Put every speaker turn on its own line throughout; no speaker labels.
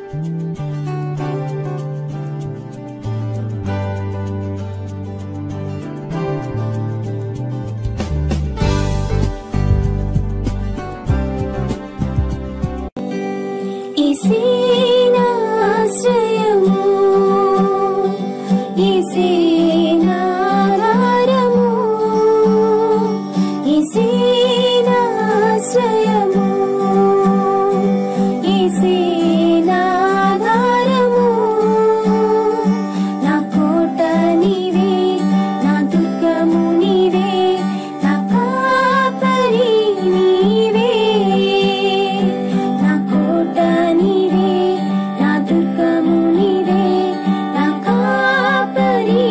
ఇసేనాశ్రయము ఇసేనాధారము ఇసేనాశ్రయము ఇసేనాధారము నా కోట నీవే నా దుర్గము నీవే నా కాపరి నీవే నా కోట నీవే నా దుర్గము నీవే నా కాపరి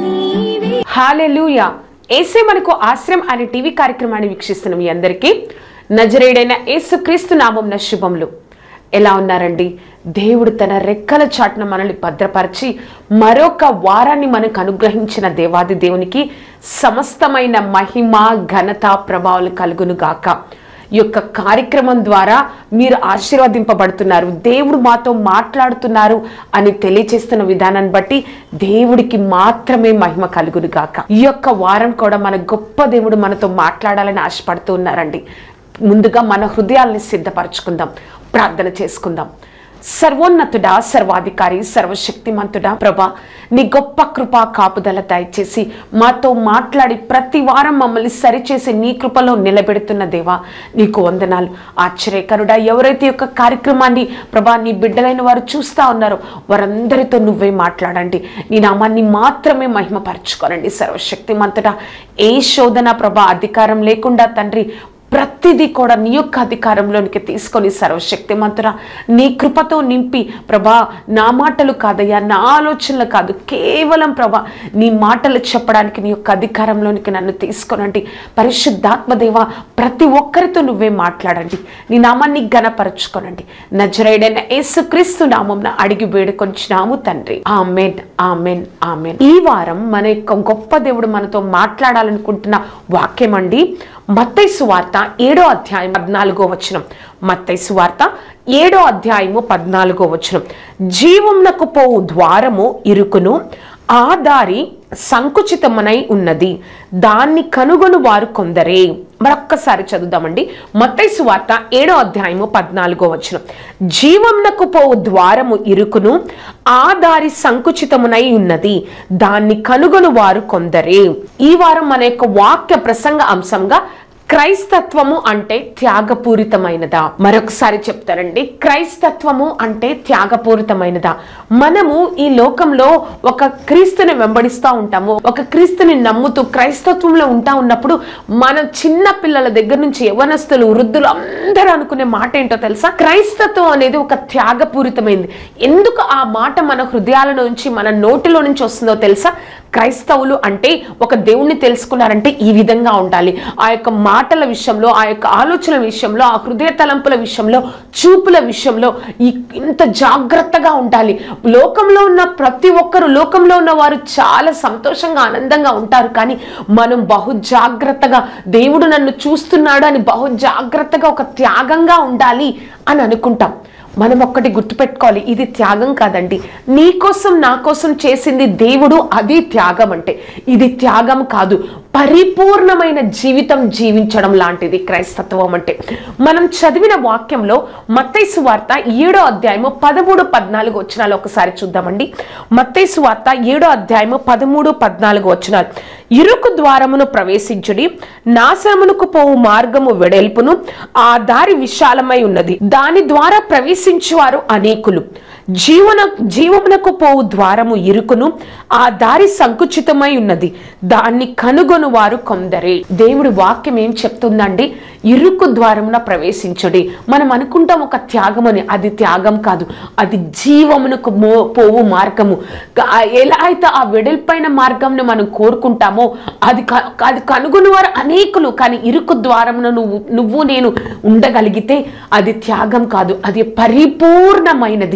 నీవే
హాలెలూయా ఏసే మనకు ఆశ్రయం అనే టీవీ కార్యక్రమాన్ని వీక్షిస్తున్న మీ అందరికీ నజరేడైన యేసుక్రీస్తు నామం శుభములు ఎలా ఉన్నారండి దేవుడు తన రెక్కల చాటున మనల్ని భద్రపరిచి మరొక వారాన్ని మనకు అనుగ్రహించిన దేవాది దేవునికి సమస్తమైన మహిమ ఘనత ప్రభావాలు కలుగును గాక ఈ యొక్క కార్యక్రమం ద్వారా మీరు ఆశీర్వదింపబడుతున్నారు దేవుడు మాతో మాట్లాడుతున్నారు అని తెలియచేస్తున్న విధానాన్ని బట్టి దేవుడికి మాత్రమే మహిమ కలుగును గాక ఈ యొక్క వారం కూడా మన గొప్ప దేవుడు మనతో మాట్లాడాలని ఆశపడుతూ ఉన్నారండి ముందుగా మన హృదయాల్ని సిద్ధపరచుకుందాం ప్రార్థన చేసుకుందాం సర్వోన్నతుడా సర్వాధికారి సర్వశక్తిమంతుడా ప్రభా నీ గొప్ప కృపా కాపుదల దయచేసి మాతో మాట్లాడి ప్రతి వారం మమ్మల్ని సరిచేసి నీ కృపలో నిలబెడుతున్న దేవా నీకు వందనాలు ఆశ్చర్యకరుడా ఎవరైతే ఈ యొక్క కార్యక్రమాన్ని ప్రభా నీ బిడ్డలైన వారు చూస్తా ఉన్నారో వారందరితో నువ్వే మాట్లాడండి నీ నామాన్ని మాత్రమే మహిమపరచుకోనండి సర్వశక్తిమంతుడా ఏ శోధన ప్రభా అధికారం లేకుండా తండ్రి ప్రతిదీ కూడా నీ యొక్క అధికారంలోనికి తీసుకొని సర్వశక్తిమంతురా నీ కృపతో నింపి ప్రభా నా మాటలు కాదయ్యా నా ఆలోచనలు కాదు కేవలం ప్రభా నీ మాటలు చెప్పడానికి నీ యొక్క అధికారంలోనికి నన్ను తీసుకొనండి పరిశుద్ధాత్మదేవ ప్రతి ఒక్కరితో నువ్వే మాట్లాడండి నీ నామాన్ని ఘనపరచుకోనండి నజరేడైన యేసుక్రీస్తు నామం అడిగి వేడుకొంచినాము తండ్రి ఆమెన్ ఆమెన్ ఆమెన్ ఈ వారం మన యొక్క గొప్ప దేవుడు మనతో మాట్లాడాలనుకుంటున్న వాక్యం అండి మత్తైసు వార్త ఏడో అధ్యాయం పద్నాలుగో వచనం మత్తైసు వార్త ఏడో అధ్యాయము పద్నాలుగో వచనం జీవమునకు పోవు ద్వారము ఇరుకును ఆ దారి సంకుచితమనై ఉన్నది దాన్ని కనుగొను వారు కొందరే మరొక్కసారి చదువుదామండి మత్తైసు వార్త ఏడో అధ్యాయము పద్నాలుగో వచనం జీవమునకు పోవు ద్వారము ఇరుకును ఆ దారి సంకుచితమునై ఉన్నది దాన్ని కనుగొను వారు కొందరే ఈ వారం మన యొక్క వాక్య ప్రసంగ అంశంగా క్రైస్తత్వము అంటే త్యాగపూరితమైనదా మరొకసారి చెప్తారండి క్రైస్తత్వము అంటే త్యాగపూరితమైనదా మనము ఈ లోకంలో ఒక క్రీస్తుని వెంబడిస్తూ ఉంటాము ఒక క్రీస్తుని నమ్ముతూ క్రైస్తత్వంలో ఉంటా ఉన్నప్పుడు మనం చిన్న పిల్లల దగ్గర నుంచి యవనస్తులు వృద్ధులు అందరూ అనుకునే మాట ఏంటో తెలుసా క్రైస్తత్వం అనేది ఒక త్యాగపూరితమైంది ఎందుకు ఆ మాట మన హృదయాల నుంచి మన నోటిలో నుంచి వస్తుందో తెలుసా క్రైస్తవులు అంటే ఒక దేవుణ్ణి తెలుసుకున్నారంటే ఈ విధంగా ఉండాలి ఆ యొక్క మాటల విషయంలో ఆ యొక్క ఆలోచనల విషయంలో ఆ హృదయ తలంపుల విషయంలో చూపుల విషయంలో ఈ ఇంత జాగ్రత్తగా ఉండాలి లోకంలో ఉన్న ప్రతి ఒక్కరు లోకంలో ఉన్న వారు చాలా సంతోషంగా ఆనందంగా ఉంటారు కానీ మనం బహు జాగ్రత్తగా దేవుడు నన్ను చూస్తున్నాడు అని బహు జాగ్రత్తగా ఒక త్యాగంగా ఉండాలి అని అనుకుంటాం మనం ఒక్కటి గుర్తుపెట్టుకోవాలి ఇది త్యాగం కాదండి నీ కోసం నా కోసం చేసింది దేవుడు అది త్యాగం అంటే ఇది త్యాగం కాదు పరిపూర్ణమైన జీవితం జీవించడం లాంటిది క్రైస్తత్వం అంటే మనం చదివిన వాక్యంలో మత్తైసు వార్త ఏడో అధ్యాయము పదమూడు పద్నాలుగు వచ్చినాలు ఒకసారి చూద్దామండి మత్తైసు వార్త ఏడో అధ్యాయము పదమూడు పద్నాలుగు వచ్చినాలు ఇరుకు ద్వారమును ప్రవేశించుడి నాశనమునకు పోవు మార్గము వెడల్పును ఆ దారి విశాలమై ఉన్నది దాని ద్వారా ప్రవేశించువారు అనేకులు జీవన జీవమునకు పోవు ద్వారము ఇరుకును ఆ దారి సంకుచితమై ఉన్నది దాన్ని కనుగొను వారు కొందరే దేవుడి వాక్యం ఏం చెప్తుందండి ఇరుకు ద్వారమున ప్రవేశించుడి మనం అనుకుంటాం ఒక త్యాగం అని అది త్యాగం కాదు అది జీవమునకు మో పోవు మార్గము క- ఎలా అయితే ఆ వెడల్పైన మార్గంని మనం కోరుకుంటామో అది క- అది కనుగొని వారు అనేకులు కానీ ఇరుకు ద్వారమున నువ్వు నువ్వు నేను ఉండగలిగితే అది త్యాగం కాదు అది పరిపూర్ణమైనది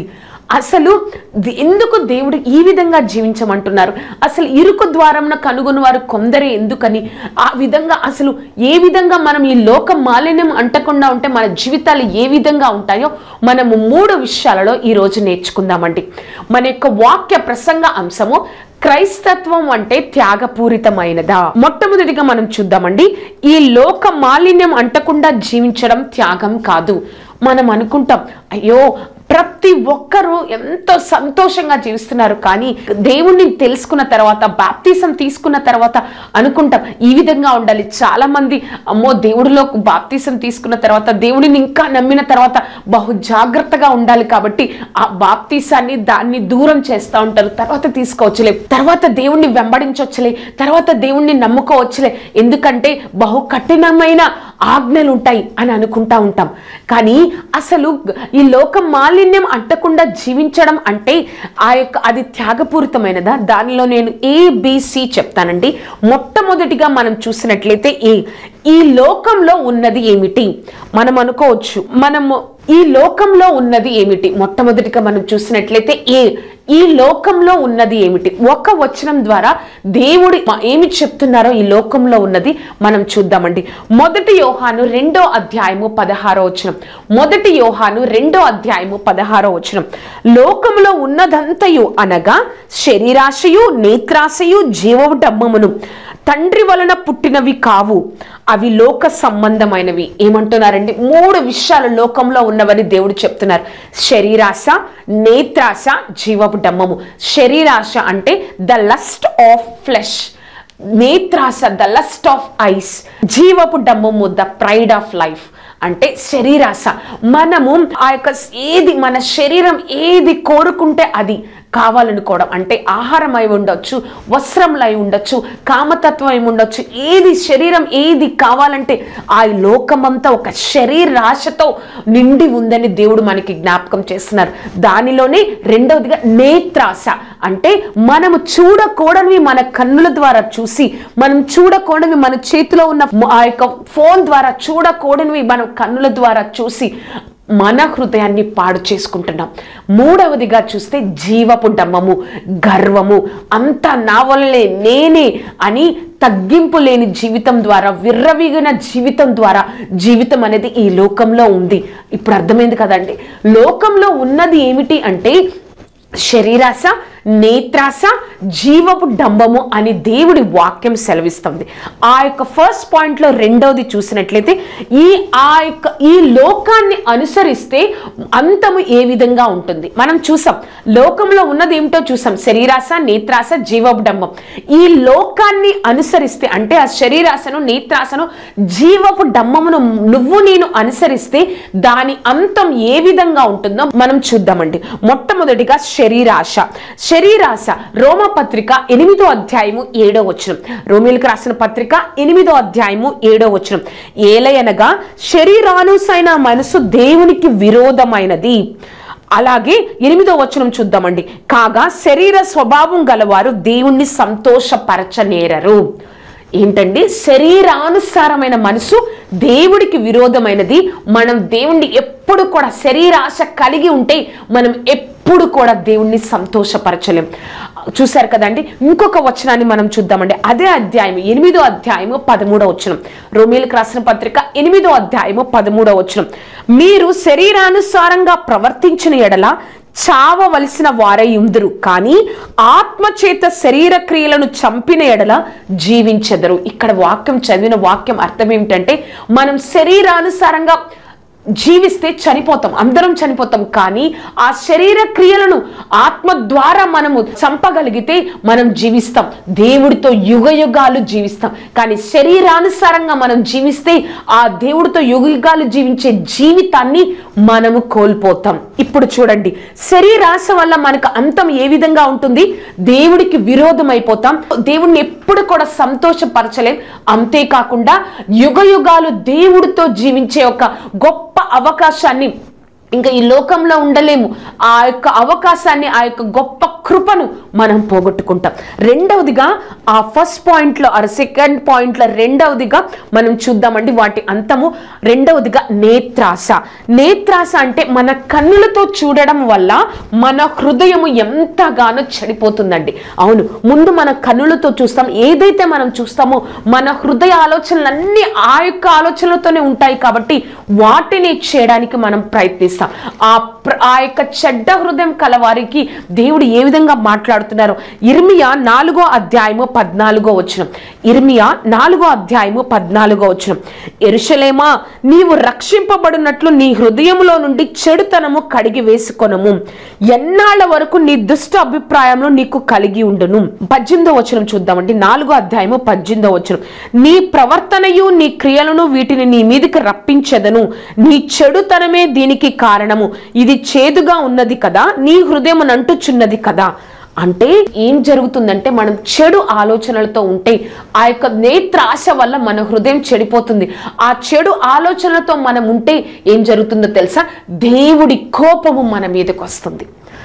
అసలు ది- ఎందుకు దేవుడు ఈ విధంగా జీవించమంటున్నారు అసలు ఇరుకు ద్వారంన కనుగొని వారు కొందరే ఎందుకని ఆ విధంగా అసలు ఏ విధంగా మనం ఈ లోక మాలిన్యం అంటకుండా ఉంటే మన జీవితాలు ఏ విధంగా ఉంటాయో మనము మూడు విషయాలలో ఈ రోజు నేర్చుకుందామండి మన యొక్క వాక్య ప్రసంగ అంశము క్రైస్తత్వం అంటే త్యాగపూరితమైనదా మొట్టమొదటిగా మనం చూద్దామండి ఈ లోక మాలిన్యం అంటకుండా జీవించడం త్యాగం కాదు మనం అనుకుంటాం అయ్యో ప్రతి ఒక్కరూ ఎంతో సంతోషంగా జీవిస్తున్నారు కానీ దేవుణ్ణి తెలుసుకున్న తర్వాత బాప్తీసం తీసుకున్న తర్వాత అనుకుంటాం ఈ విధంగా ఉండాలి చాలా మంది అమ్మో దేవుడిలో బాప్తీసం తీసుకున్న తర్వాత దేవుడిని ఇంకా నమ్మిన తర్వాత బహు జాగ్రత్తగా ఉండాలి కాబట్టి ఆ బాప్తీసాన్ని దాన్ని దూరం చేస్తూ ఉంటారు తర్వాత తీసుకోవచ్చులే తర్వాత దేవుణ్ణి వెంబడించవచ్చులే తర్వాత దేవుణ్ణి నమ్ముకోవచ్చులే ఎందుకంటే బహు కఠినమైన ఆజ్ఞలు ఉంటాయి అని అనుకుంటా ఉంటాం కానీ అసలు ఈ లోక మాలిన్యం అంటకుండా జీవించడం అంటే ఆ యొక్క అది త్యాగపూరితమైనదా దానిలో నేను ఏబిసి చెప్తానండి మొట్టమొదటిగా మనం చూసినట్లయితే ఈ ఈ లోకంలో ఉన్నది ఏమిటి మనం అనుకోవచ్చు మనము ఈ లోకంలో ఉన్నది ఏమిటి మొట్టమొదటిగా మనం చూసినట్లయితే ఏ ఈ లోకంలో ఉన్నది ఏమిటి ఒక వచనం ద్వారా దేవుడి మ- ఏమి చెప్తున్నారో ఈ లోకంలో ఉన్నది మనం చూద్దామండి మొదటి యోహాను రెండో అధ్యాయము పదహారో వచనం మొదటి యోహాను రెండో అధ్యాయము పదహారో వచనం లోకములో ఉన్నదంతయు అనగా శరీరాశయు నేత్రాశయు జీవపు డమ్మమును తండ్రి వలన పుట్టినవి కావు అవి లోక సంబంధమైనవి ఏమంటున్నారండి మూడు విషయాలు లోకంలో ఉన్నవని దేవుడు చెప్తున్నారు శరీరాశ నేత్రాశ జీవపు డమ్మము శరీరాశ అంటే ద లస్ట్ ఆఫ్ ఫ్లెష్ నేత్రాశ ద లస్ట్ ఆఫ్ ఐస్ జీవపు డమ్మము ద ప్రైడ్ ఆఫ్ లైఫ్ అంటే శరీరాశ మనము ఆ యొక్క ఏది మన శరీరం ఏది కోరుకుంటే అది కావాలనుకోవడం అంటే ఆహారం అయి ఉండొచ్చు వస్త్రంలో అయి ఉండొచ్చు కామతత్వం అయి ఉండొచ్చు ఏది శరీరం ఏది కావాలంటే ఆ లోకమంతా ఒక శరీరాశతో నిండి ఉందని దేవుడు మనకి జ్ఞాపకం చేస్తున్నారు దానిలోనే రెండవదిగా నేత్రాశ అంటే మనము చూడకూడనివి మన కన్నుల ద్వారా చూసి మనం చూడకూడనివి మన చేతిలో ఉన్న ఆ యొక్క ఫోన్ ద్వారా చూడకూడనివి మనం కన్నుల ద్వారా చూసి మన హృదయాన్ని పాడు చేసుకుంటున్నాం మూడవదిగా చూస్తే జీవపు డమ్మము గర్వము అంతా నా వల్లే నేనే అని తగ్గింపు లేని జీవితం ద్వారా విర్రవీగిన జీవితం ద్వారా జీవితం అనేది ఈ లోకంలో ఉంది ఇప్పుడు అర్థమైంది కదండి లోకంలో ఉన్నది ఏమిటి అంటే శరీరాశ నేత్రాశ జీవపు డంబము అని దేవుడి వాక్యం సెలవిస్తుంది ఆ యొక్క ఫస్ట్ పాయింట్లో రెండవది చూసినట్లయితే ఈ ఆ యొక్క ఈ లోకాన్ని అనుసరిస్తే అంతము ఏ విధంగా ఉంటుంది మనం చూసాం లోకంలో ఉన్నది ఏమిటో చూసాం శరీరాశ నేత్రాశ జీవపు డంబం ఈ లోకాన్ని అనుసరిస్తే అంటే ఆ శరీరాశను నేత్రాశను జీవపు డమ్మమును నువ్వు నేను అనుసరిస్తే దాని అంతం ఏ విధంగా ఉంటుందో మనం చూద్దామండి మొట్టమొదటిగా శరీరాశ శరీరాశ రోమ పత్రిక ఎనిమిదో అధ్యాయము ఏడో వచనం రోమిలకు రాసిన పత్రిక ఎనిమిదో అధ్యాయము ఏడో వచనం ఏలయనగా శరీరానుసైన మనసు దేవునికి విరోధమైనది అలాగే ఎనిమిదో వచనం చూద్దామండి కాగా శరీర స్వభావం గలవారు దేవుణ్ణి సంతోషపరచనేరరు ఏంటండి శరీరానుసారమైన మనసు దేవుడికి విరోధమైనది మనం దేవుణ్ణి ఎప్పుడు కూడా శరీరాశ కలిగి ఉంటే మనం ఎప్పుడు కూడా దేవుణ్ణి సంతోషపరచలేం చూశారు కదండి ఇంకొక వచనాన్ని మనం చూద్దామండి అదే అధ్యాయం ఎనిమిదో అధ్యాయము పదమూడో వచనం రోమిలకు రాసిన పత్రిక ఎనిమిదో అధ్యాయము పదమూడో వచనం మీరు శరీరానుసారంగా ప్రవర్తించిన ఎడల చావవలసిన వారై ఉందరు కానీ ఆత్మచేత శరీర క్రియలను చంపిన ఎడల జీవించెదరు ఇక్కడ వాక్యం చదివిన వాక్యం అర్థం ఏమిటంటే మనం శరీరానుసారంగా జీవిస్తే చనిపోతాం అందరం చనిపోతాం కానీ ఆ శరీర క్రియలను ఆత్మ ద్వారా మనము చంపగలిగితే మనం జీవిస్తాం దేవుడితో యుగ యుగాలు జీవిస్తాం కానీ శరీరానుసారంగా మనం జీవిస్తే ఆ దేవుడితో యుగ యుగాలు జీవించే జీవితాన్ని మనము కోల్పోతాం ఇప్పుడు చూడండి శరీరాశ వల్ల మనకు అంతం ఏ విధంగా ఉంటుంది దేవుడికి విరోధం అయిపోతాం దేవుడిని ఎప్పుడు కూడా సంతోషపరచలేం అంతేకాకుండా యుగ యుగాలు దేవుడితో జీవించే ఒక గొప్ప అవకాశాన్ని ఇంకా ఈ లోకంలో ఉండలేము ఆ యొక్క అవకాశాన్ని ఆ యొక్క గొప్ప కృపను మనం పోగొట్టుకుంటాం రెండవదిగా ఆ ఫస్ట్ పాయింట్లో ఆ సెకండ్ పాయింట్లో రెండవదిగా మనం చూద్దామండి వాటి అంతము రెండవదిగా నేత్రాస నేత్రాస అంటే మన కన్నులతో చూడడం వల్ల మన హృదయము ఎంతగానో చెడిపోతుందండి అవును ముందు మన కన్నులతో చూస్తాం ఏదైతే మనం చూస్తామో మన హృదయ ఆలోచనలన్నీ ఆ యొక్క ఆలోచనలతోనే ఉంటాయి కాబట్టి వాటిని చేయడానికి మనం ప్రయత్నిస్తాం ఆ ప్ర- ఆ యొక్క చెడ్డ హృదయం కలవారికి దేవుడు ఏ విధంగా మాట్లాడుతున్నారు ఇర్మియా నాలుగో అధ్యాయము పద్నాలుగో వచనం ఇర్మియా నాలుగో అధ్యాయము పద్నాలుగో వచనం ఎరుషలేమా నీవు రక్షింపబడినట్లు నీ హృదయములో నుండి చెడుతనము కడిగి వేసుకొనము ఎన్నాళ్ళ వరకు నీ దుష్ట అభిప్రాయంలో నీకు కలిగి ఉండును పద్దెనిమిదో వచనం చూద్దామండి నాలుగో అధ్యాయము పద్దెనిమిదో వచనం నీ ప్రవర్తనయు నీ క్రియలను వీటిని నీ మీదకి రప్పించెదను నీ చెడుతనమే దీనికి కారణము ఇది చేదుగా ఉన్నది కదా నీ హృదయం నంటుచున్నది కదా అంటే ఏం జరుగుతుందంటే మనం చెడు ఆలోచనలతో ఉంటే ఆ యొక్క నేత్రాశ వల్ల మన హృదయం చెడిపోతుంది ఆ చెడు ఆలోచనలతో మనం ఉంటే ఏం జరుగుతుందో తెలుసా దేవుడి కోపము మన మీదకి వస్తుంది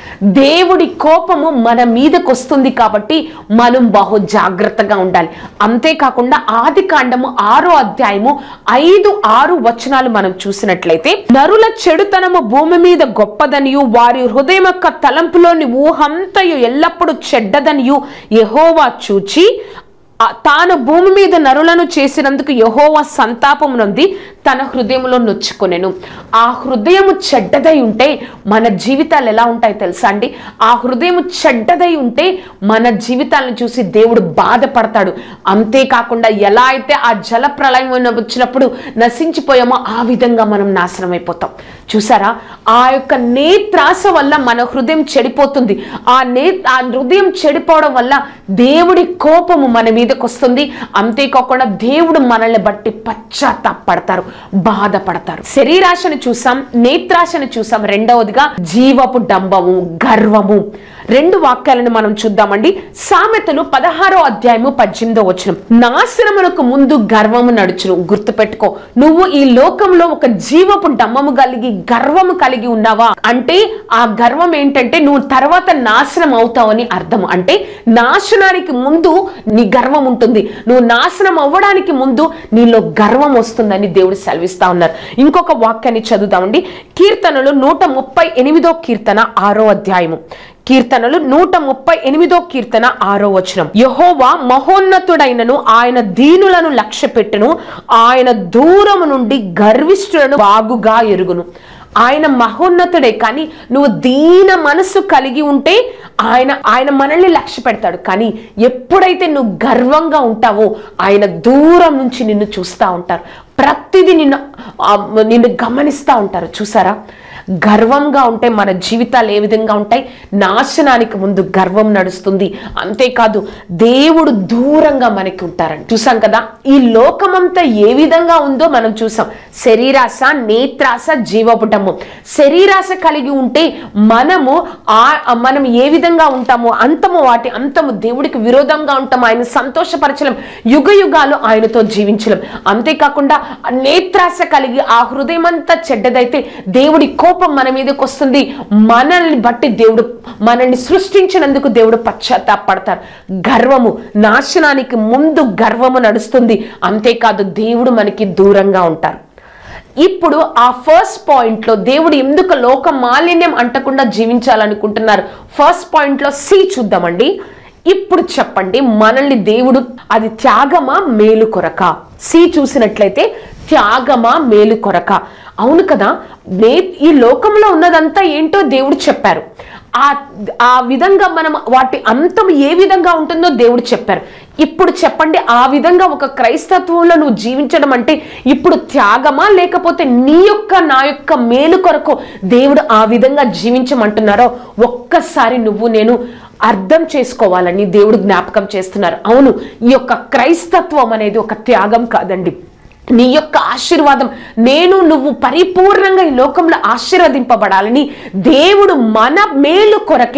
దేవుడి కోపము మన మీదకి వస్తుంది కాబట్టి మనం బహు జాగ్రత్తగా ఉండాలి అంతేకాకుండా ఆది కాండము ఆరో అధ్యాయము ఐదు ఆరు వచనాలు మనం చూసినట్లయితే నరుల చెడుతనము భూమి మీద గొప్పదనియు వారి హృదయం యొక్క తలంపులోని ఊహంతయు ఎల్లప్పుడూ చెడ్డదనియు యెహోవా చూచి ఆ తాను భూమి మీద నరులను చేసినందుకు యహోవా సంతాపము నొంది తన హృదయంలో నొచ్చుకొనెను ఆ హృదయము చెడ్డదై ఉంటే మన జీవితాలు ఎలా ఉంటాయి తెలుసా అండి ఆ హృదయం చెడ్డదై ఉంటే మన జీవితాలను చూసి దేవుడు బాధపడతాడు అంతేకాకుండా ఎలా అయితే ఆ జల ప్రళయం వచ్చినప్పుడు నశించిపోయామో ఆ విధంగా మనం నాశనం అయిపోతాం చూసారా ఆ యొక్క నేత్రాస వల్ల మన హృదయం చెడిపోతుంది ఆ నే ఆ హృదయం చెడిపోవడం వల్ల దేవుడి కోపము మన మీదకి వస్తుంది అంతేకాకుండా దేవుడు మనల్ని బట్టి పశ్చాత్తాపడతారు బాధపడతారు శరీరాశను చూసాం నేత్రాశను చూసాం రెండవదిగా జీవపు డంబము గర్వము రెండు వాక్యాలను మనం చూద్దామండి సామెతలు పదహారో అధ్యాయము పద్దెనిమిదో వచనం నాశనమునకు ముందు గర్వము నడుచును గుర్తుపెట్టుకో నువ్వు ఈ లోకంలో ఒక జీవపు డమ్మము కలిగి గర్వము కలిగి ఉన్నావా అంటే ఆ గర్వం ఏంటంటే నువ్వు తర్వాత నాశనం అవుతావని అర్థం అంటే నాశనానికి ముందు నీ గర్వం ఉంటుంది నువ్వు నాశనం అవ్వడానికి ముందు నీలో గర్వం వస్తుందని దేవుడు సెలవిస్తా ఉన్నారు ఇంకొక వాక్యాన్ని చదువుదామండి కీర్తనలు నూట ముప్పై ఎనిమిదో కీర్తన ఆరో అధ్యాయము కీర్తనలు నూట ముప్పై ఎనిమిదో కీర్తన ఆరో వచనం యహోవా మహోన్నతుడైనను ఆయన దీనులను లక్ష్య పెట్టును ఆయన దూరము నుండి గర్విష్ఠులను బాగుగా ఎరుగును ఆయన మహోన్నతుడే కానీ నువ్వు దీన మనసు కలిగి ఉంటే ఆయన ఆయన మనల్ని లక్ష్య పెడతాడు కానీ ఎప్పుడైతే నువ్వు గర్వంగా ఉంటావో ఆయన దూరం నుంచి నిన్ను చూస్తూ ఉంటారు ప్రతిదీ నిన్ను ఆ, నిన్ను గమనిస్తూ ఉంటారు చూసారా గర్వంగా ఉంటే మన జీవితాలు ఏ విధంగా ఉంటాయి నాశనానికి ముందు గర్వం నడుస్తుంది అంతేకాదు దేవుడు దూరంగా మనకి ఉంటారండి చూసాం కదా ఈ లోకమంతా ఏ విధంగా ఉందో మనం చూసాం శరీరాశ నేత్రాశ జీవపుటము శరీరాశ కలిగి ఉంటే మనము ఆ మనం ఏ విధంగా ఉంటామో అంతము వాటి అంతము దేవుడికి విరోధంగా ఉంటాము ఆయన సంతోషపరచలేం యుగ యుగాలు ఆయనతో జీవించలేం అంతేకాకుండా ఆ నేత్రాశ కలిగి ఆ హృదయం అంతా చెడ్డదైతే దేవుడి కోపం మన మీదకి వస్తుంది మనల్ని బట్టి దేవుడు మనల్ని సృష్టించినందుకు దేవుడు పశ్చాత్తాపడతారు గర్వము నాశనానికి ముందు గర్వము నడుస్తుంది అంతేకాదు దేవుడు మనకి దూరంగా ఉంటారు ఇప్పుడు ఆ ఫస్ట్ పాయింట్ లో దేవుడు ఎందుకు లోక మాలిన్యం అంటకుండా జీవించాలనుకుంటున్నారు ఫస్ట్ పాయింట్ లో సి చూద్దామండి ఇప్పుడు చెప్పండి మనల్ని దేవుడు అది త్యాగమా మేలు కొరక సి చూసినట్లయితే త్యాగమా మేలు కొరక అవును కదా నే ఈ లోకంలో ఉన్నదంతా ఏంటో దేవుడు చెప్పారు ఆ ఆ విధంగా మనం వాటి అంతం ఏ విధంగా ఉంటుందో దేవుడు చెప్పారు ఇప్పుడు చెప్పండి ఆ విధంగా ఒక క్రైస్తత్వంలో నువ్వు జీవించడం అంటే ఇప్పుడు త్యాగమా లేకపోతే నీ యొక్క నా యొక్క మేలు కొరకు దేవుడు ఆ విధంగా జీవించమంటున్నారో ఒక్కసారి నువ్వు నేను అర్థం చేసుకోవాలని దేవుడు జ్ఞాపకం చేస్తున్నారు అవును ఈ యొక్క క్రైస్తత్వం అనేది ఒక త్యాగం కాదండి నీ యొక్క ఆశీర్వాదం నేను నువ్వు పరిపూర్ణంగా ఈ లోకంలో ఆశీర్వదింపబడాలని దేవుడు మన మేలు కొరకే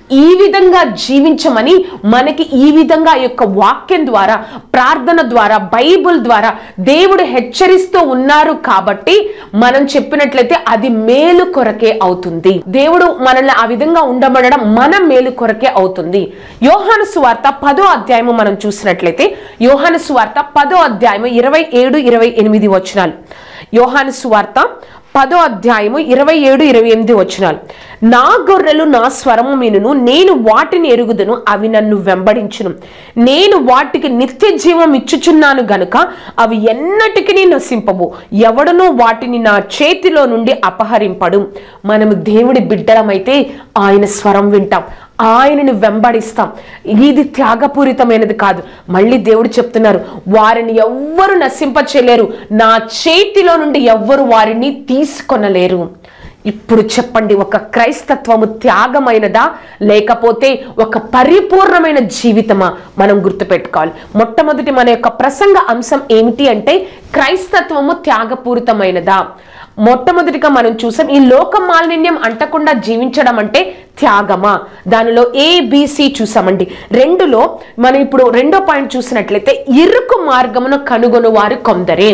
ఈ విధంగా జీవించమని మనకి ఈ విధంగా ఈ యొక్క వాక్యం ద్వారా ప్రార్థన ద్వారా బైబుల్ ద్వారా దేవుడు హెచ్చరిస్తూ ఉన్నారు కాబట్టి మనం చెప్పినట్లయితే అది మేలు కొరకే అవుతుంది దేవుడు మనల్ని ఆ విధంగా ఉండబడడం మన మేలు కొరకే అవుతుంది యోహాను సువార్త పదో అధ్యాయము మనం చూసినట్లయితే యోహాను సువార్త పదో అధ్యాయము ఇరవై ఏడు ఇరవై ఎనిమిది వచనాలు యోహాను సువార్త పదో అధ్యాయము ఇరవై ఏడు ఇరవై ఎనిమిది వచనాలు నా గొర్రెలు నా స్వరము మీనును నేను వాటిని ఎరుగుదును అవి నన్ను వెంబడించును నేను వాటికి నిత్య జీవం ఇచ్చుచున్నాను గనుక అవి ఎన్నటికి నశింపవు ఎవడనూ వాటిని నా చేతిలో నుండి అపహరింపడు మనము దేవుడి బిడ్డలమైతే ఆయన స్వరం వింటాం ఆయనను వెంబడిస్తాం ఇది త్యాగపూరితమైనది కాదు మళ్ళీ దేవుడు చెప్తున్నారు వారిని ఎవ్వరు నశింపచేయలేరు నా చేతిలో నుండి ఎవ్వరు వారిని తీసుకొనలేరు ఇప్పుడు చెప్పండి ఒక క్రైస్తత్వము త్యాగమైనదా లేకపోతే ఒక పరిపూర్ణమైన జీవితమా మనం గుర్తుపెట్టుకోవాలి మొట్టమొదటి మన యొక్క ప్రసంగ అంశం ఏమిటి అంటే క్రైస్తత్వము త్యాగపూరితమైనదా మొట్టమొదటిగా మనం చూసాం ఈ లోక మాలిన్యం అంటకుండా జీవించడం అంటే త్యాగమా దానిలో ఏబిసి చూసామండి రెండులో మనం ఇప్పుడు రెండో పాయింట్ చూసినట్లయితే ఇరుకు మార్గమును కనుగొను వారు కొందరే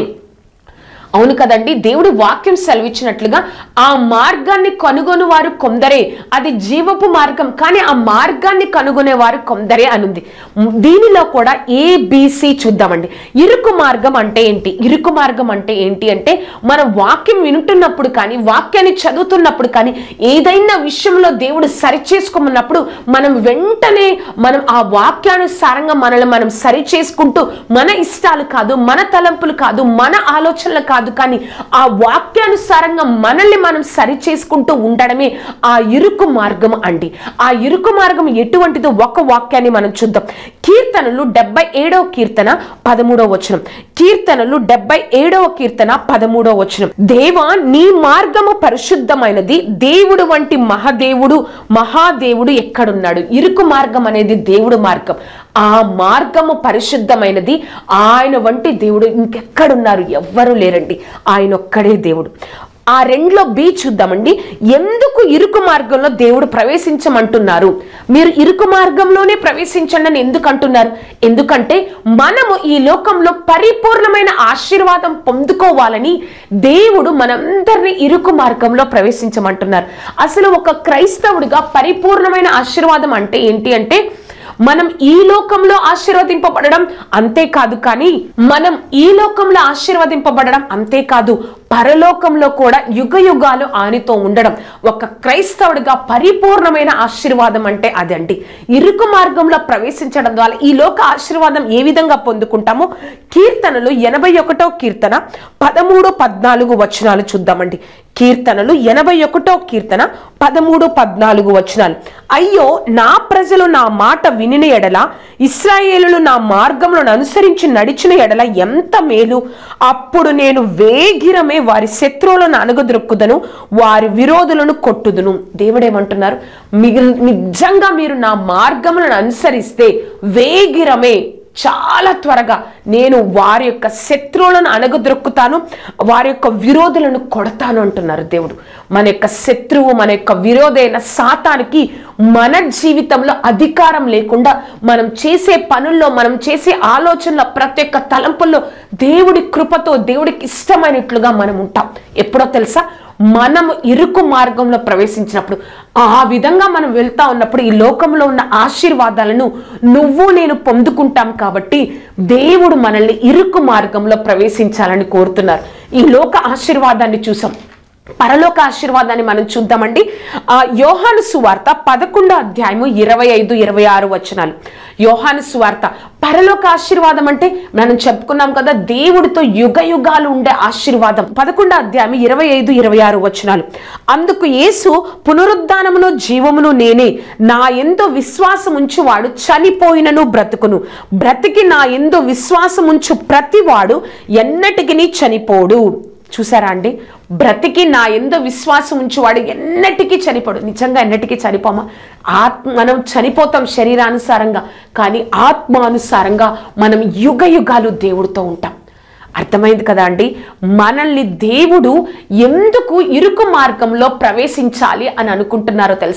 అవును కదండి దేవుడు వాక్యం సెలవిచ్చినట్లుగా ఆ మార్గాన్ని కనుగొని వారు కొందరే అది జీవపు మార్గం కానీ ఆ మార్గాన్ని కనుగొనే వారు కొందరే అనుంది దీనిలో కూడా ఏబిసి చూద్దామండి ఇరుకు మార్గం అంటే ఏంటి ఇరుకు మార్గం అంటే ఏంటి అంటే మనం వాక్యం వింటున్నప్పుడు కానీ వాక్యాన్ని చదువుతున్నప్పుడు కానీ ఏదైనా విషయంలో దేవుడు సరిచేసుకోమన్నప్పుడు మనం వెంటనే మనం ఆ వాక్యానుసారంగా మనల్ని మనం సరి చేసుకుంటూ మన ఇష్టాలు కాదు మన తలంపులు కాదు మన ఆలోచనలు కాదు కానీ ఆ వాక్యానుసారంగా మనల్ని మనం సరి చేసుకుంటూ ఉండడమే ఆ ఇరుకు మార్గం అండి ఆ ఇరుకు మార్గం ఎటువంటిదో ఒక వాక్యాన్ని మనం చూద్దాం కీర్తనలు డెబ్బై ఏడవ కీర్తన పదమూడవ వచనం కీర్తనలు డెబ్బై ఏడవ కీర్తన పదమూడవ వచనం దేవా నీ మార్గము పరిశుద్ధమైనది దేవుడు వంటి మహాదేవుడు మహాదేవుడు ఎక్కడున్నాడు ఇరుకు మార్గం అనేది దేవుడు మార్గం ఆ మార్గము పరిశుద్ధమైనది ఆయన వంటి దేవుడు ఇంకెక్కడున్నారు ఎవ్వరూ లేరండి ఆయన ఒక్కడే దేవుడు ఆ రెండులో బి చూద్దామండి ఎందుకు ఇరుకు మార్గంలో దేవుడు ప్రవేశించమంటున్నారు మీరు ఇరుకు మార్గంలోనే ప్రవేశించండి అని ఎందుకు అంటున్నారు ఎందుకంటే మనము ఈ లోకంలో పరిపూర్ణమైన ఆశీర్వాదం పొందుకోవాలని దేవుడు మనందరినీ ఇరుకు మార్గంలో ప్రవేశించమంటున్నారు అసలు ఒక క్రైస్తవుడిగా పరిపూర్ణమైన ఆశీర్వాదం అంటే ఏంటి అంటే మనం ఈ లోకంలో ఆశీర్వదింపబడడం అంతేకాదు కానీ మనం ఈ లోకంలో ఆశీర్వదింపబడడం అంతేకాదు పరలోకంలో కూడా యుగ యుగాలు ఆనితో ఉండడం ఒక క్రైస్తవుడిగా పరిపూర్ణమైన ఆశీర్వాదం అంటే అదండి ఇరుకు మార్గంలో ప్రవేశించడం ద్వారా ఈ లోక ఆశీర్వాదం ఏ విధంగా పొందుకుంటామో కీర్తనలు ఎనభై ఒకటో కీర్తన పదమూడు పద్నాలుగు వచనాలు చూద్దామండి కీర్తనలు ఎనభై ఒకటో కీర్తన పదమూడు పద్నాలుగు వచనాలు అయ్యో నా ప్రజలు నా మాట వినిన ఎడల ఇస్రాయేలులు నా మార్గములను అనుసరించి నడిచిన ఎడల ఎంత మేలు అప్పుడు నేను వేగిరమే వారి శత్రువులను అనగదొరుక్కుదను వారి విరోధులను కొట్టుదును దేవుడేమంటున్నారు మిగిల్ నిజంగా మీరు నా మార్గములను అనుసరిస్తే వేగిరమే చాలా త్వరగా నేను వారి యొక్క శత్రువులను అణగదొరుకుతాను వారి యొక్క విరోధులను కొడతాను అంటున్నారు దేవుడు మన యొక్క శత్రువు మన యొక్క విరోధైన సాతానికి మన జీవితంలో అధికారం లేకుండా మనం చేసే పనుల్లో మనం చేసే ఆలోచనల ప్రతి ఒక్క తలంపుల్లో దేవుడి కృపతో దేవుడికి ఇష్టమైనట్లుగా మనం ఉంటాం ఎప్పుడో తెలుసా మనము ఇరుకు మార్గంలో ప్రవేశించినప్పుడు ఆ విధంగా మనం వెళ్తా ఉన్నప్పుడు ఈ లోకంలో ఉన్న ఆశీర్వాదాలను నువ్వు నేను పొందుకుంటాం కాబట్టి దేవుడు మనల్ని ఇరుకు మార్గంలో ప్రవేశించాలని కోరుతున్నారు ఈ లోక ఆశీర్వాదాన్ని చూసాం పరలోక ఆశీర్వాదాన్ని మనం చూద్దామండి ఆ యోహాను సువార్త పదకొండో అధ్యాయము ఇరవై ఐదు ఇరవై ఆరు వచనాలు యోహాను సువార్త పరలోక ఆశీర్వాదం అంటే మనం చెప్పుకున్నాం కదా దేవుడితో యుగ యుగాలు ఉండే ఆశీర్వాదం పదకొండో అధ్యాయం ఇరవై ఐదు ఇరవై ఆరు వచనాలు అందుకు యేసు పునరుద్ధానమును జీవమును నేనే నా ఎందు విశ్వాసం ఉంచువాడు చనిపోయినను బ్రతుకును బ్రతికి నా ఎందు విశ్వాసం ఉంచు ప్రతివాడు ఎన్నటికి చనిపోడు చూసారా అండి బ్రతికి నా ఎందు విశ్వాసం ఉంచువాడు ఎన్నటికీ చనిపోడు నిజంగా ఎన్నటికీ చనిపోమా ఆత్మ మనం చనిపోతాం శరీరానుసారంగా కానీ ఆత్మానుసారంగా మనం యుగ యుగాలు దేవుడితో ఉంటాం అర్థమైంది కదా అండి మనల్ని దేవుడు ఎందుకు ఇరుకు మార్గంలో ప్రవేశించాలి అని అనుకుంటున్నారో తెలుసా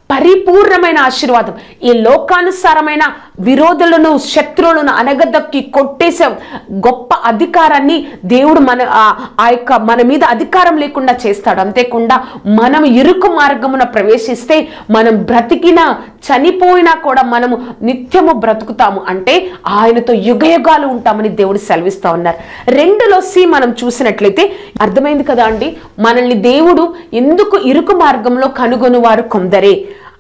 పరిపూర్ణమైన ఆశీర్వాదం ఈ లోకానుసారమైన విరోధులను శత్రువులను అనగదక్కి కొట్టేసే గొప్ప అధికారాన్ని దేవుడు మన ఆ- ఆ యొక్క మన మీద అధికారం లేకుండా చేస్తాడు అంతేకాకుండా మనం ఇరుకు మార్గమున ప్రవేశిస్తే మనం బ్రతికినా చనిపోయినా కూడా మనము నిత్యము బ్రతుకుతాము అంటే ఆయనతో యుగయుగాలు ఉంటామని దేవుడు సెలవిస్తా ఉన్నారు రెండులో సి మనం చూసినట్లయితే అర్థమైంది కదా అండి మనల్ని దేవుడు ఎందుకు ఇరుకు మార్గంలో కనుగొని వారు కొందరే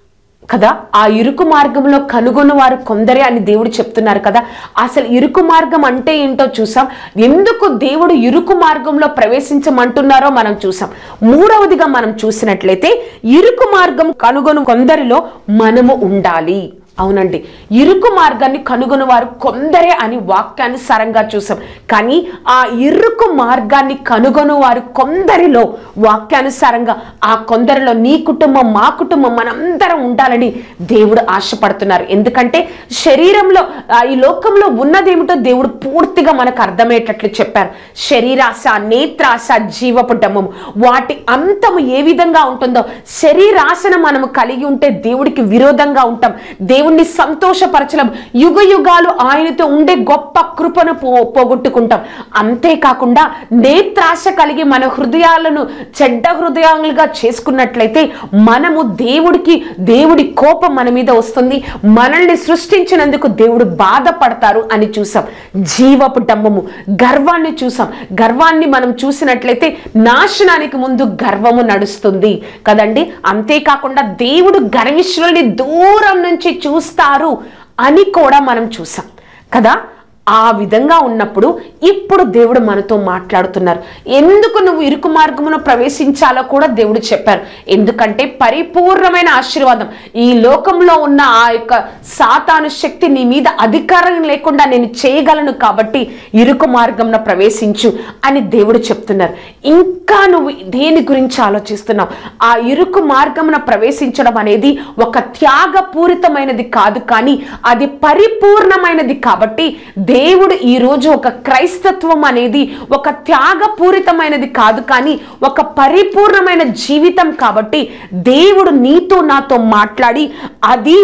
కదా ఆ ఇరుకు మార్గంలో కనుగొని వారు కొందరే అని దేవుడు చెప్తున్నారు కదా అసలు ఇరుకు మార్గం అంటే ఏంటో చూసాం ఎందుకు దేవుడు ఇరుకు మార్గంలో ప్రవేశించమంటున్నారో మనం చూసాం మూడవదిగా మనం చూసినట్లయితే ఇరుకు మార్గం కనుగొను కొందరిలో మనము ఉండాలి అవునండి ఇరుకు మార్గాన్ని కనుగొని వారు కొందరే అని వాక్యానుసారంగా చూసాం కానీ ఆ ఇరుకు మార్గాన్ని కనుగొని వారు కొందరిలో వాక్యానుసారంగా ఆ కొందరిలో నీ కుటుంబం మా కుటుంబం మనందరం ఉండాలని దేవుడు ఆశపడుతున్నారు ఎందుకంటే శరీరంలో ఆ, ఈ లోకంలో ఉన్నదేమిటో దేవుడు పూర్తిగా మనకు అర్థమయ్యేటట్లు చెప్పారు శరీరాశ నేత్రాశ జీవపు డమ్మము వాటి అంతము ఏ విధంగా ఉంటుందో శరీరాశను మనము కలిగి ఉంటే దేవుడికి విరోధంగా ఉంటాం దేవుణ్ణి సంతోషపరచడం యుగ యుగాలు ఆయనతో ఉండే గొప్ప కృపను పో పోగొట్టుకుంటాం అంతేకాకుండా నేత్రాశ కలిగి మన హృదయాలను చెడ్డ హృదయాలుగా చేసుకున్నట్లయితే మనము దేవుడికి దేవుడి కోపం మన మీద వస్తుంది మనల్ని సృష్టించినందుకు దేవుడు బాధపడతారు అని చూసాం జీవపు డమ్మము గర్వాన్ని చూసాం గర్వాన్ని మనం చూసినట్లయితే నాశనానికి ముందు గర్వము నడుస్తుంది కదండి అంతేకాకుండా దేవుడు గర్విష్ఠుల్ని దూరం నుంచి చూస్తారు అని కూడా మనం చూసాం కదా ఆ విధంగా ఉన్నప్పుడు ఇప్పుడు దేవుడు మనతో మాట్లాడుతున్నారు ఎందుకు నువ్వు ఇరుకు మార్గమును ప్రవేశించాలో కూడా దేవుడు చెప్పారు ఎందుకంటే పరిపూర్ణమైన ఆశీర్వాదం ఈ లోకంలో ఉన్న ఆ యొక్క సాతాను శక్తి నీ మీద అధికారం లేకుండా నేను చేయగలను కాబట్టి ఇరుకు మార్గంలో ప్రవేశించు అని దేవుడు చెప్తున్నారు ఇంకా నువ్వు దేని గురించి ఆలోచిస్తున్నావు ఆ ఇరుకు మార్గమున ప్రవేశించడం అనేది ఒక త్యాగపూరితమైనది కాదు కానీ అది పరిపూర్ణమైనది కాబట్టి దేవుడు ఈ రోజు ఒక క్రైస్తత్వం అనేది ఒక త్యాగపూరితమైనది కాదు కానీ ఒక పరిపూర్ణమైన జీవితం కాబట్టి దేవుడు నీతో నాతో మాట్లాడి అది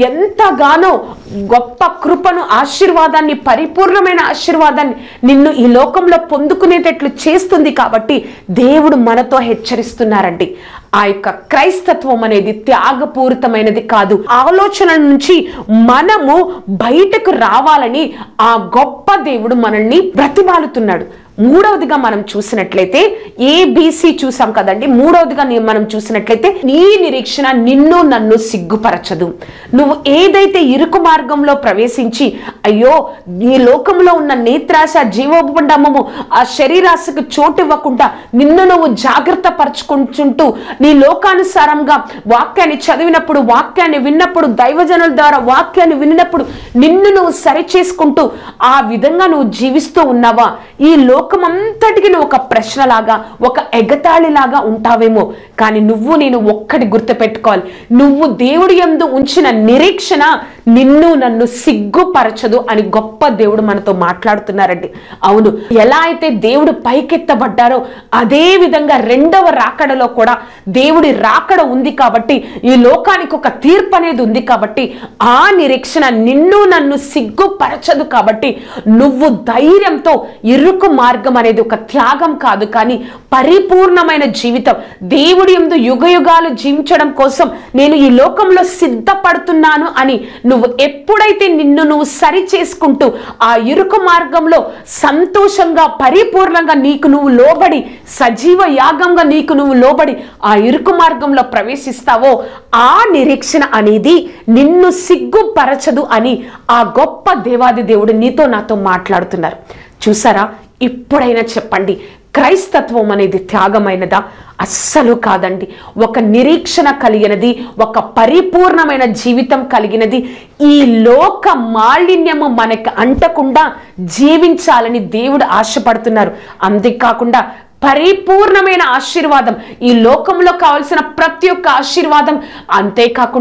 ఎంతగానో గొప్ప కృపను ఆశీర్వాదాన్ని పరిపూర్ణమైన ఆశీర్వాదాన్ని నిన్ను ఈ లోకంలో పొందుకునేటట్లు చేస్తుంది కాబట్టి దేవుడు మనతో హెచ్చరిస్తున్నారండి ఆ యొక్క క్రైస్తత్వం అనేది త్యాగపూరితమైనది కాదు ఆలోచన నుంచి మనము బయటకు రావాలని ఆ గొప్ప దేవుడు మనల్ని బ్రతిమాలుతున్నాడు మూడవదిగా మనం చూసినట్లయితే ఏబిసి చూసాం కదండి మూడవదిగా నీ- మనం చూసినట్లయితే నీ నిరీక్షణ నిన్ను నన్ను సిగ్గుపరచదు నువ్వు ఏదైతే ఇరుకు మార్గంలో ప్రవేశించి అయ్యో ఈ లోకంలో ఉన్న నేత్రాశ జీవోపండమము ఆ శరీరాశకు చోటు ఇవ్వకుండా నిన్ను నువ్వు జాగ్రత్త పరుచుకుంటుంటూ నీ లోకానుసారంగా వాక్యాన్ని చదివినప్పుడు వాక్యాన్ని విన్నప్పుడు దైవజనుల ద్వారా వాక్యాన్ని విన్నప్పుడు నిన్ను నువ్వు సరి చేసుకుంటూ ఆ విధంగా నువ్వు జీవిస్తూ ఉన్నావా ఈ లోకమంతటికి నువ్వు ఒక ప్రశ్నలాగా ఒక ఎగతాళిలాగా ఉంటావేమో కానీ నువ్వు నేను ఒక్కటి గుర్తుపెట్టుకోవాలి నువ్వు దేవుడి యందు ఉంచిన నిరీక్షణ నిన్ను నన్ను సిగ్గుపరచదు అని గొప్ప దేవుడు మనతో మాట్లాడుతున్నారండి అవును ఎలా అయితే దేవుడు పైకెత్తబడ్డారో అదే విధంగా రెండవ రాకడలో కూడా దేవుడి రాకడ ఉంది కాబట్టి ఈ లోకానికి ఒక తీర్పు అనేది ఉంది కాబట్టి ఆ నిరీక్షణ నిన్ను నన్ను సిగ్గుపరచదు కాబట్టి నువ్వు ధైర్యంతో ఇరుకు మార్గం అనేది ఒక త్యాగం కాదు కానీ పరిపూర్ణమైన జీవితం దేవుడి ఎందు యుగ యుగాలు జీవించడం కోసం నేను ఈ లోకంలో సిద్ధపడుతున్నాను అని నువ్వు ఎప్పుడైతే నిన్ను నువ్వు సరి చేసుకుంటూ ఆ ఇరుకు మార్గంలో సంతోషంగా పరిపూర్ణంగా నీకు నువ్వు లోబడి సజీవ యాగంగా నీకు నువ్వు లోబడి ఆ ఇరుకు మార్గంలో ప్రవేశిస్తావో ఆ నిరీక్షణ అనేది నిన్ను సిగ్గుపరచదు అని ఆ గొప్ప దేవాది దేవుడు నీతో నాతో మాట్లాడుతున్నారు చూసారా ఇప్పుడైనా చెప్పండి క్రైస్తత్వం అనేది త్యాగమైనదా అస్సలు కాదండి ఒక నిరీక్షణ కలిగినది ఒక పరిపూర్ణమైన జీవితం కలిగినది ఈ లోక మాలిన్యము మనకి అంటకుండా జీవించాలని దేవుడు ఆశపడుతున్నారు అంతేకాకుండా పరిపూర్ణమైన ఆశీర్వాదం ఈ లోకంలో కావలసిన ప్రతి ఒక్క ఆశీర్వాదం అంతేకాకుండా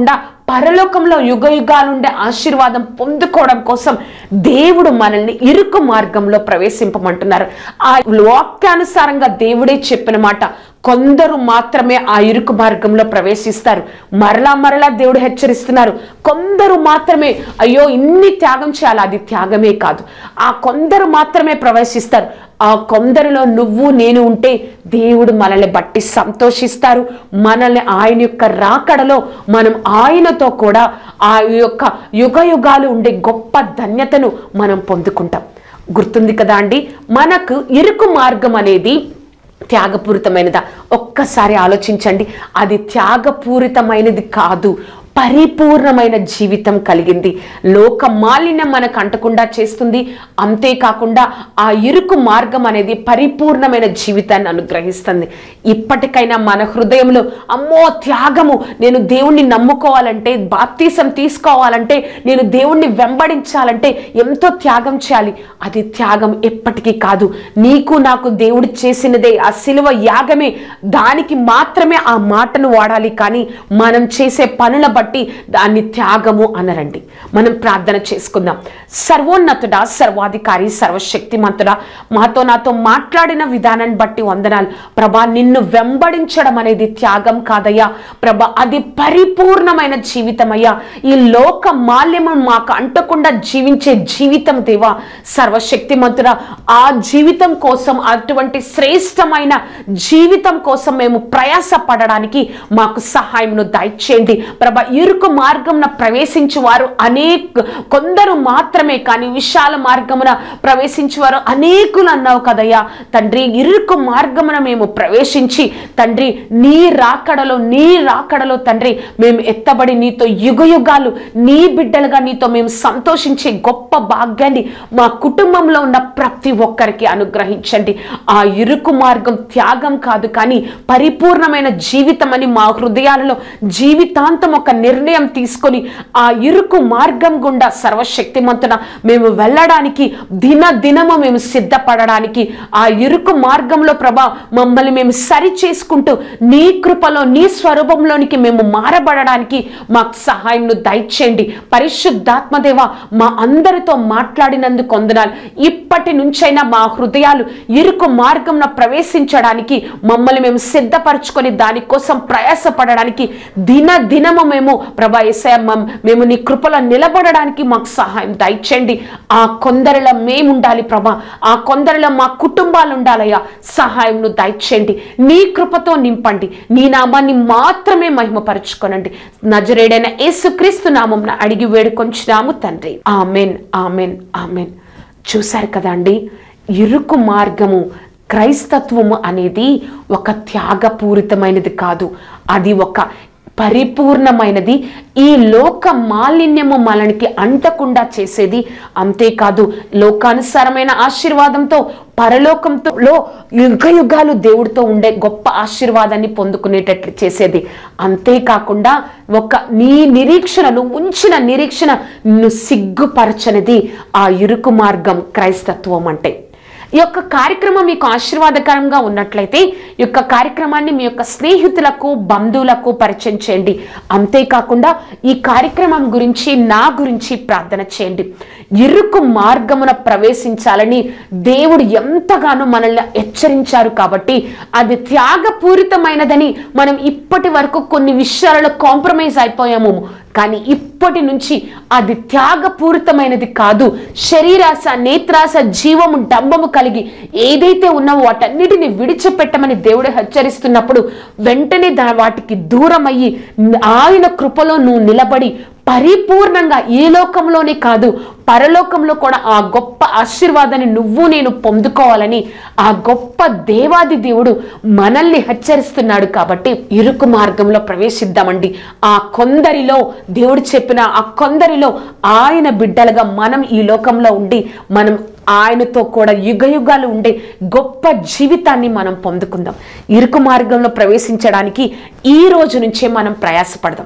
పరలోకంలో యుగ యుగాలుండే ఆశీర్వాదం పొందుకోవడం కోసం దేవుడు మనల్ని ఇరుకు మార్గంలో ప్రవేశింపమంటున్నారు ఆ వాక్యానుసారంగా దేవుడే చెప్పిన మాట కొందరు మాత్రమే ఆ ఇరుకు మార్గంలో ప్రవేశిస్తారు మరలా మరలా దేవుడు హెచ్చరిస్తున్నారు కొందరు మాత్రమే అయ్యో ఇన్ని త్యాగం చేయాలి అది త్యాగమే కాదు ఆ కొందరు మాత్రమే ప్రవేశిస్తారు ఆ కొందరిలో నువ్వు నేను ఉంటే దేవుడు మనల్ని బట్టి సంతోషిస్తారు మనల్ని ఆయన యొక్క రాకడలో మనం ఆయనతో కూడా ఆ యొక్క యుగ యుగాలు ఉండే గొప్ప ధన్యతను మనం పొందుకుంటాం గుర్తుంది కదా అండి మనకు ఇరుకు మార్గం అనేది త్యాగపూరితమైనదా ఒక్కసారి ఆలోచించండి అది త్యాగపూరితమైనది కాదు పరిపూర్ణమైన జీవితం కలిగింది లోక మాలిన్యం మనకు అంటకుండా చేస్తుంది అంతేకాకుండా ఆ ఇరుకు మార్గం అనేది పరిపూర్ణమైన జీవితాన్ని అనుగ్రహిస్తుంది ఇప్పటికైనా మన హృదయంలో అమ్మో త్యాగము నేను దేవుణ్ణి నమ్ముకోవాలంటే బాప్తీసం తీసుకోవాలంటే నేను దేవుణ్ణి వెంబడించాలంటే ఎంతో త్యాగం చేయాలి అది త్యాగం ఎప్పటికీ కాదు నీకు నాకు దేవుడు చేసినదే ఆ శిలువ యాగమే దానికి మాత్రమే ఆ మాటను వాడాలి కానీ మనం చేసే పనుల బట్టి దాన్ని త్యాగము అనరండి మనం ప్రార్థన చేసుకుందాం సర్వోన్నతుడా సర్వాధికారి సర్వశక్తిమంతుడా మాతో నాతో మాట్లాడిన విధానాన్ని బట్టి వందనాలు ప్రభా నిన్ను వెంబడించడం అనేది త్యాగం కాదయ్యా ప్రభా అది పరిపూర్ణమైన జీవితం అయ్యా ఈ లోక మాల్యము మాకు అంటకుండా జీవించే జీవితం దేవా సర్వశక్తిమంతుడా ఆ జీవితం కోసం అటువంటి శ్రేష్టమైన జీవితం కోసం మేము ప్రయాస పడడానికి మాకు సహాయమును దయచేయండి ప్రభ ఇరుకు మార్గమున ప్రవేశించు వారు అనేక కొందరు మాత్రమే కానీ విశాల మార్గమున ప్రవేశించు వారు అనేకులు అన్నావు కదయ్యా తండ్రి ఇరుకు మార్గమున మేము ప్రవేశించి తండ్రి నీ రాకడలో నీ రాకడలో తండ్రి మేము ఎత్తబడి నీతో యుగ యుగాలు నీ బిడ్డలుగా నీతో మేము సంతోషించే గొప్ప భాగ్యాన్ని మా కుటుంబంలో ఉన్న ప్రతి ఒక్కరికి అనుగ్రహించండి ఆ ఇరుకు మార్గం త్యాగం కాదు కానీ పరిపూర్ణమైన జీవితం అని మా హృదయాలలో జీవితాంతం ఒక నిర్ణయం తీసుకొని ఆ ఇరుకు మార్గం గుండా సర్వశక్తిమంతున మేము వెళ్ళడానికి దిన దినము మేము సిద్ధపడడానికి ఆ ఇరుకు మార్గంలో ప్రభా మమ్మల్ని మేము సరి చేసుకుంటూ నీ కృపలో నీ స్వరూపంలోనికి మేము మారబడడానికి మాకు సహాయంను దయచేయండి పరిశుద్ధాత్మదేవ మా అందరితో మాట్లాడినందుకు వందనాలు ఇప్పటి నుంచైనా మా హృదయాలు ఇరుకు మార్గంలో ప్రవేశించడానికి మమ్మల్ని మేము సిద్ధపరచుకొని దానికోసం ప్రయాసపడడానికి దిన దినము మేము ప్రభా యేసయ్య మమ్- మేము నీ కృపలో నిలబడడానికి మాకు సహాయం దయచేయండి ఆ కొందరిలో మేము ఉండాలి ప్రభా ఆ కొందరిలో మా కుటుంబాలు ఉండాలయ్యా సహాయంను దయచేయండి నీ కృపతో నింపండి నీ నామాన్ని మాత్రమే మహిమపరచుకొనండి నజరేడైన యేసుక్రీస్తు నామం అడిగి వేడుకొంచున్నాము తండ్రి ఆమెన్ ఆమెన్ ఆమెన్ చూశారు కదండి ఇరుకు మార్గము క్రైస్తత్వము అనేది ఒక త్యాగపూరితమైనది కాదు అది ఒక పరిపూర్ణమైనది ఈ లోక మాలిన్యము మనకి అంటకుండా చేసేది అంతేకాదు లోకానుసారమైన ఆశీర్వాదంతో పరలోకంతో లో యుగ యుగాలు దేవుడితో ఉండే గొప్ప ఆశీర్వాదాన్ని పొందుకునేటట్లు చేసేది అంతేకాకుండా ఒక నీ నిరీక్షణను ఉంచిన నిరీక్షణ నిన్ను సిగ్గుపరచనిది ఆ ఇరుకు మార్గం క్రైస్తత్వం అంటే ఈ యొక్క కార్యక్రమం మీకు ఆశీర్వాదకరంగా ఉన్నట్లయితే ఈ యొక్క కార్యక్రమాన్ని మీ యొక్క స్నేహితులకు బంధువులకు పరిచయం చేయండి అంతేకాకుండా ఈ కార్యక్రమం గురించి నా గురించి ప్రార్థన చేయండి ఇరుకు మార్గమున ప్రవేశించాలని దేవుడు ఎంతగానో మనల్ని హెచ్చరించారు కాబట్టి అది త్యాగపూరితమైనదని మనం ఇప్పటి వరకు కొన్ని విషయాలలో కాంప్రమైజ్ అయిపోయాము కానీ ఇప్పటి నుంచి అది త్యాగపూరితమైనది కాదు శరీరాశ నేత్రాశ జీవము డంబము కలిగి ఏదైతే ఉన్నావో వాటన్నిటిని విడిచిపెట్టమని దేవుడు హెచ్చరిస్తున్నప్పుడు వెంటనే దా- వాటికి దూరం అయ్యి ఆయన కృపలో నువ్వు నిలబడి పరిపూర్ణంగా ఈ లోకంలోనే కాదు పరలోకంలో కూడా ఆ గొప్ప ఆశీర్వాదాన్ని నువ్వు నేను పొందుకోవాలని ఆ గొప్ప దేవాది దేవుడు మనల్ని హెచ్చరిస్తున్నాడు కాబట్టి ఇరుకు మార్గంలో ప్రవేశిద్దామండి ఆ కొందరిలో దేవుడు చెప్పిన ఆ కొందరిలో ఆయన బిడ్డలుగా మనం ఈ లోకంలో ఉండి మనం ఆయనతో కూడా యుగ యుగాలు ఉండే గొప్ప జీవితాన్ని మనం పొందుకుందాం ఇరుకు మార్గంలో ప్రవేశించడానికి ఈ రోజు నుంచే మనం ప్రయాసపడదాం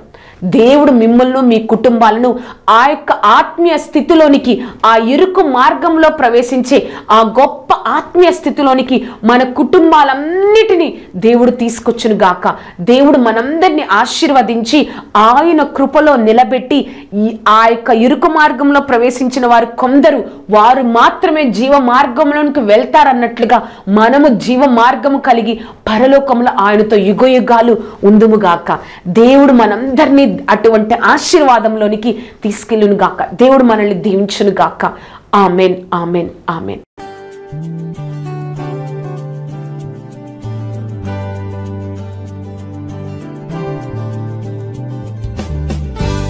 దేవుడు మిమ్మల్ని మీ కుటుంబాలను ఆ యొక్క ఆత్మీయ స్థితిలోనికి ఆ ఇరుకు మార్గంలో ప్రవేశించే ఆ గొప్ప ఆత్మీయ స్థితిలోనికి మన కుటుంబాలన్నిటినీ దేవుడు తీసుకొచ్చును గాక దేవుడు మనందరినీ ఆశీర్వదించి ఆయన కృపలో నిలబెట్టి ఈ ఆ యొక్క ఇరుకు మార్గంలో ప్రవేశించిన వారు కొందరు వారు మాత్రమే జీవ మార్గంలోనికి వెళ్తారన్నట్లుగా మనము జీవ మార్గము కలిగి పరలోకంలో ఆయనతో యుగ యుగాలు ఉందుముగాక దేవుడు మనందరినీ అటువంటి ఆశీర్వాదంలోనికి తీసుకెళ్ళును గాక దేవుడు మనల్ని దీవించును గాక ఆమెన్ ఆమెన్ ఆమెన్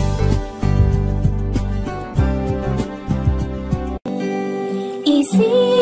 ఇసే